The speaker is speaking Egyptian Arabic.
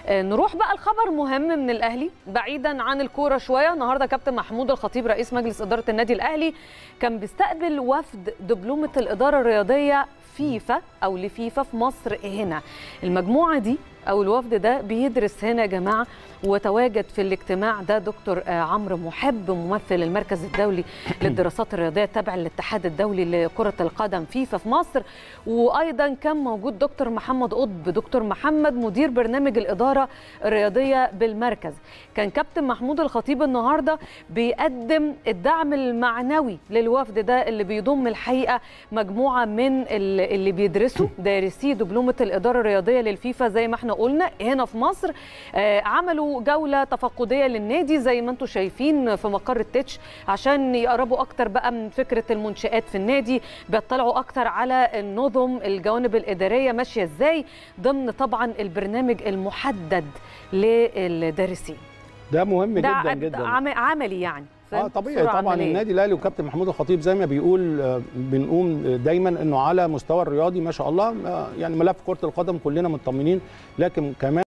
آه، نروح بقى الخبر مهم من الاهلي بعيدا عن الكوره شويه النهارده كابتن محمود الخطيب رئيس مجلس اداره النادي الاهلي كان بيستقبل وفد دبلومه الاداره الرياضيه فيفا او لفيفا في مصر هنا المجموعه دي او الوفد ده بيدرس هنا يا جماعه وتواجد في الاجتماع ده دكتور آه، عمرو محب ممثل المركز الدولي للدراسات الرياضيه التابع للاتحاد الدولي لكره القدم فيفا في مصر وايضا كان موجود دكتور محمد قطب دكتور محمد مدير برنامج الاداره الرياضيه بالمركز كان كابتن محمود الخطيب النهارده بيقدم الدعم المعنوي للوفد ده اللي بيضم الحقيقه مجموعه من ال- اللي بيدرسوا دارسي دبلومه الاداره الرياضيه للفيفا زي ما احنا قلنا هنا في مصر آه، عملوا جوله تفقديه للنادي زي ما انتم شايفين في مقر التتش عشان يقربوا اكتر بقى من فكره المنشات في النادي بيطلعوا اكتر على النظم الجوانب الاداريه ماشيه ازاي ضمن طبعا البرنامج المحدد للدارسين ده مهم ده جدا عد- جدا عم- عملي يعني فاهم؟ اه طبيعي صورة طبعا عملية. النادي الاهلي وكابتن محمود الخطيب زي ما بيقول آه، بنقوم دايما انه على مستوى الرياضي ما شاء الله آه، يعني ملف كره القدم كلنا مطمنين لكن كمان